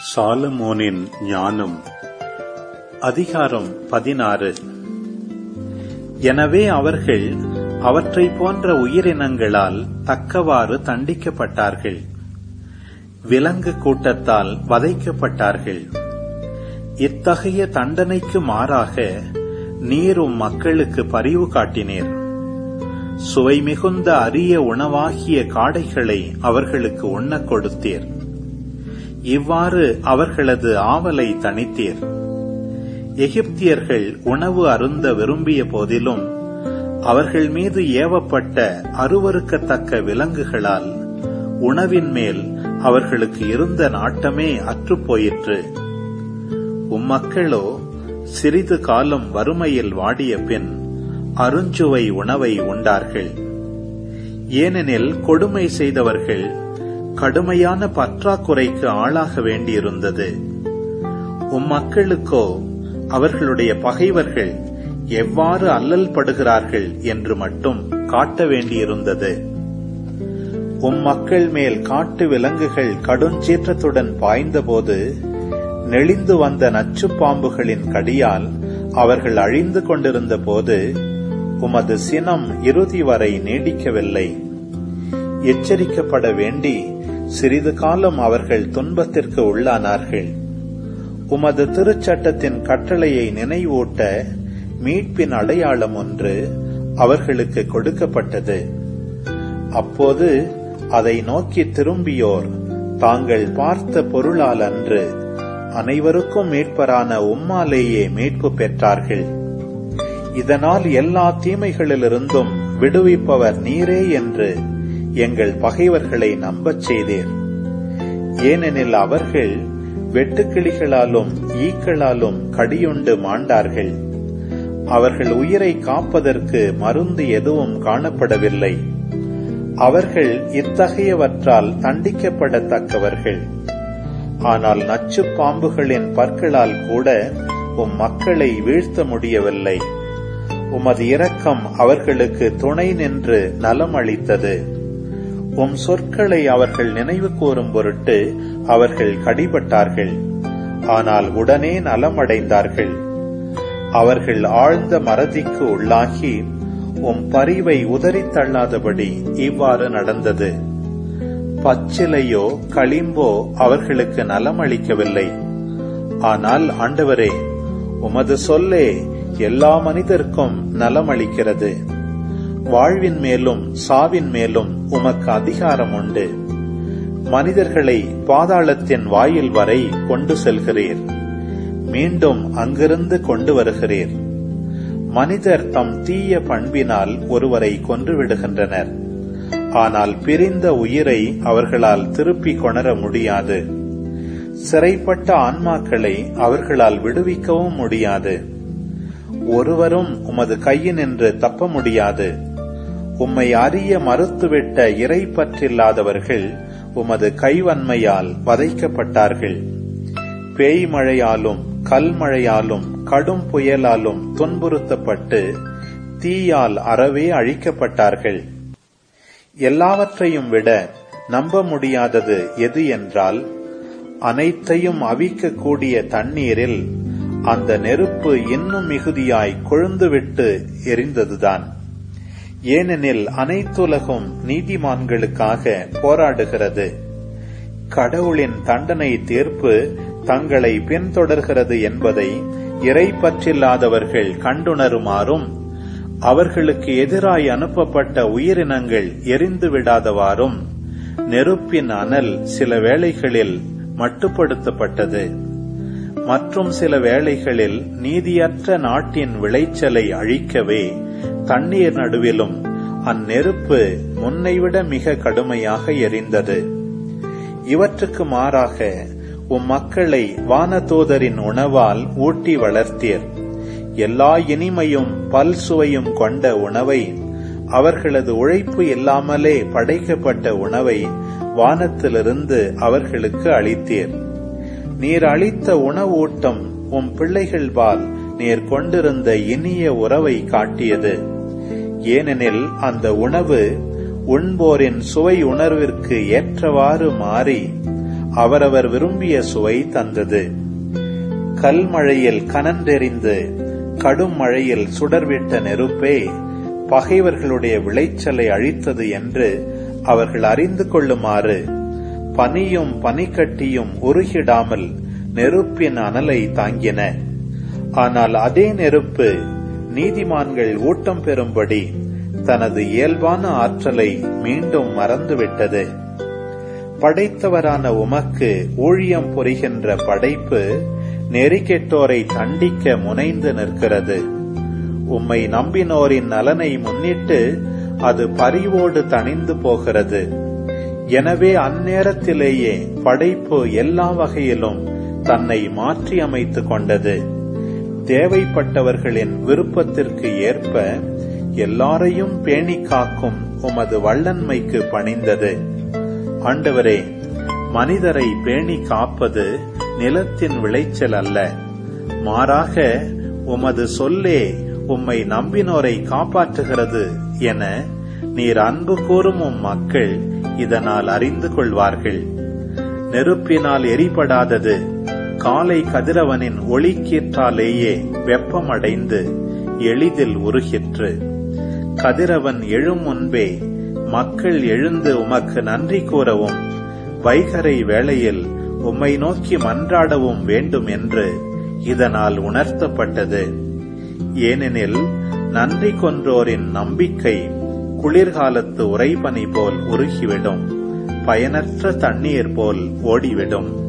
சாலமோனின் ஞானம் அதிகாரம் பதினாறு எனவே அவர்கள் அவற்றைப் போன்ற உயிரினங்களால் தக்கவாறு தண்டிக்கப்பட்டார்கள் விலங்கு கூட்டத்தால் வதைக்கப்பட்டார்கள் இத்தகைய தண்டனைக்கு மாறாக நீரும் மக்களுக்கு பரிவு காட்டினீர் சுவை மிகுந்த அரிய உணவாகிய காடைகளை அவர்களுக்கு உண்ணக் கொடுத்தீர் இவ்வாறு அவர்களது ஆவலை தணித்தீர் எகிப்தியர்கள் உணவு அருந்த விரும்பிய போதிலும் அவர்கள் மீது ஏவப்பட்ட அருவருக்கத்தக்க விலங்குகளால் உணவின் மேல் அவர்களுக்கு இருந்த நாட்டமே அற்றுப்போயிற்று உம்மக்களோ சிறிது காலம் வறுமையில் வாடிய பின் அருஞ்சுவை உணவை உண்டார்கள் ஏனெனில் கொடுமை செய்தவர்கள் கடுமையான பற்றாக்குறைக்கு ஆளாக வேண்டியிருந்தது உம்மக்களுக்கோ அவர்களுடைய பகைவர்கள் எவ்வாறு அல்லல் படுகிறார்கள் என்று மட்டும் காட்ட வேண்டியிருந்தது உம் மக்கள் மேல் காட்டு விலங்குகள் கடுஞ்சீற்றத்துடன் பாய்ந்தபோது நெளிந்து வந்த நச்சுப் பாம்புகளின் கடியால் அவர்கள் அழிந்து கொண்டிருந்த போது உமது சினம் இறுதி வரை நீடிக்கவில்லை எச்சரிக்கப்பட வேண்டி சிறிது காலம் அவர்கள் துன்பத்திற்கு உள்ளானார்கள் உமது திருச்சட்டத்தின் கட்டளையை நினைவூட்ட மீட்பின் அடையாளம் ஒன்று அவர்களுக்கு கொடுக்கப்பட்டது அப்போது அதை நோக்கி திரும்பியோர் தாங்கள் பார்த்த பொருளால் அன்று அனைவருக்கும் மீட்பரான உம்மாலேயே மீட்பு பெற்றார்கள் இதனால் எல்லா தீமைகளிலிருந்தும் விடுவிப்பவர் நீரே என்று எங்கள் பகைவர்களை நம்பச் செய்தீர் ஏனெனில் அவர்கள் வெட்டுக்கிளிகளாலும் ஈக்களாலும் கடியுண்டு மாண்டார்கள் அவர்கள் உயிரை காப்பதற்கு மருந்து எதுவும் காணப்படவில்லை அவர்கள் இத்தகையவற்றால் தண்டிக்கப்படத்தக்கவர்கள் ஆனால் நச்சு பாம்புகளின் பற்களால் கூட உம் மக்களை வீழ்த்த முடியவில்லை உமது இரக்கம் அவர்களுக்கு துணை நின்று நலம் அளித்தது உம் சொற்களை அவர்கள் நினைவு கூறும் பொருட்டு அவர்கள் கடிபட்டார்கள் ஆனால் உடனே நலமடைந்தார்கள் அவர்கள் ஆழ்ந்த மறதிக்கு உள்ளாகி உம் பரிவை உதறித் தள்ளாதபடி இவ்வாறு நடந்தது பச்சிலையோ களிம்போ அவர்களுக்கு நலம் அளிக்கவில்லை ஆனால் ஆண்டவரே உமது சொல்லே எல்லா மனிதர்க்கும் நலம் அளிக்கிறது வாழ்வின் மேலும் சாவின் மேலும் உமக்கு அதிகாரம் உண்டு மனிதர்களை பாதாளத்தின் வாயில் வரை கொண்டு செல்கிறீர் மீண்டும் அங்கிருந்து கொண்டு வருகிறீர் மனிதர் தம் தீய பண்பினால் ஒருவரை கொன்று விடுகின்றனர் ஆனால் பிரிந்த உயிரை அவர்களால் திருப்பிக் கொணர முடியாது சிறைப்பட்ட ஆன்மாக்களை அவர்களால் விடுவிக்கவும் முடியாது ஒருவரும் உமது கையினின்று தப்ப முடியாது உம்மை அறிய மறுத்துவிட்ட இறை பற்றில்லாதவர்கள் உமது கைவன்மையால் வதைக்கப்பட்டார்கள் பேய் மழையாலும் கல் மழையாலும் கடும் புயலாலும் துன்புறுத்தப்பட்டு தீயால் அறவே அழிக்கப்பட்டார்கள் எல்லாவற்றையும் விட நம்ப முடியாதது எது என்றால் அனைத்தையும் அவிக்கக்கூடிய தண்ணீரில் அந்த நெருப்பு இன்னும் மிகுதியாய் கொழுந்துவிட்டு எரிந்ததுதான் ஏனெனில் அனைத்துலகும் நீதிமான்களுக்காக போராடுகிறது கடவுளின் தண்டனை தீர்ப்பு தங்களை பின்தொடர்கிறது என்பதை இறை பற்றில்லாதவர்கள் கண்டுணருமாறும் அவர்களுக்கு எதிராய் அனுப்பப்பட்ட உயிரினங்கள் எரிந்து விடாதவாறும் நெருப்பின் அனல் சில வேளைகளில் மட்டுப்படுத்தப்பட்டது மற்றும் சில வேளைகளில் நீதியற்ற நாட்டின் விளைச்சலை அழிக்கவே தண்ணீர் நடுவிலும் அந்நெருப்பு முன்னைவிட மிக கடுமையாக எரிந்தது இவற்றுக்கு மாறாக உம் மக்களை வானதூதரின் உணவால் ஊட்டி வளர்த்தீர் எல்லா இனிமையும் பல் சுவையும் கொண்ட உணவை அவர்களது உழைப்பு இல்லாமலே படைக்கப்பட்ட உணவை வானத்திலிருந்து அவர்களுக்கு அளித்தீர் நீர் அளித்த உணவூட்டம் உம் பிள்ளைகள்பால் நீர் கொண்டிருந்த இனிய உறவை காட்டியது ஏனெனில் அந்த உணவு உண்போரின் சுவை உணர்விற்கு ஏற்றவாறு மாறி அவரவர் விரும்பிய சுவை தந்தது கல்மழையில் கனன்றெறிந்து கடும் மழையில் சுடர்விட்ட நெருப்பே பகைவர்களுடைய விளைச்சலை அழித்தது என்று அவர்கள் அறிந்து கொள்ளுமாறு பனியும் பனிக்கட்டியும் உருகிடாமல் நெருப்பின் அனலை தாங்கின ஆனால் அதே நெருப்பு நீதிமான்கள் ஊட்டம் பெறும்படி தனது இயல்பான ஆற்றலை மீண்டும் மறந்துவிட்டது படைத்தவரான உமக்கு ஊழியம் புரிகின்ற படைப்பு நெறிகெட்டோரை தண்டிக்க முனைந்து நிற்கிறது உம்மை நம்பினோரின் நலனை முன்னிட்டு அது பரிவோடு தணிந்து போகிறது எனவே அந்நேரத்திலேயே படைப்பு எல்லா வகையிலும் தன்னை மாற்றி அமைத்துக் கொண்டது தேவைப்பட்டவர்களின் விருப்பத்திற்கு ஏற்ப எல்லாரையும் பேணி காக்கும் உமது வல்லன்மைக்கு பணிந்தது ஆண்டவரே மனிதரை பேணி காப்பது நிலத்தின் விளைச்சல் அல்ல மாறாக உமது சொல்லே உம்மை நம்பினோரை காப்பாற்றுகிறது என நீர் அன்பு கூறும் உம் மக்கள் இதனால் அறிந்து கொள்வார்கள் நெருப்பினால் எரிபடாதது காலை கதிரவனின் ஒளிக்கீற்றாலேயே வெப்பமடைந்து எளிதில் உருகிற்று கதிரவன் எழும் முன்பே மக்கள் எழுந்து உமக்கு நன்றி கூறவும் வைகரை வேளையில் உம்மை நோக்கி மன்றாடவும் வேண்டும் என்று இதனால் உணர்த்தப்பட்டது ஏனெனில் நன்றி கொன்றோரின் நம்பிக்கை குளிர்காலத்து உறைபனி போல் உருகிவிடும் பயனற்ற தண்ணீர் போல் ஓடிவிடும்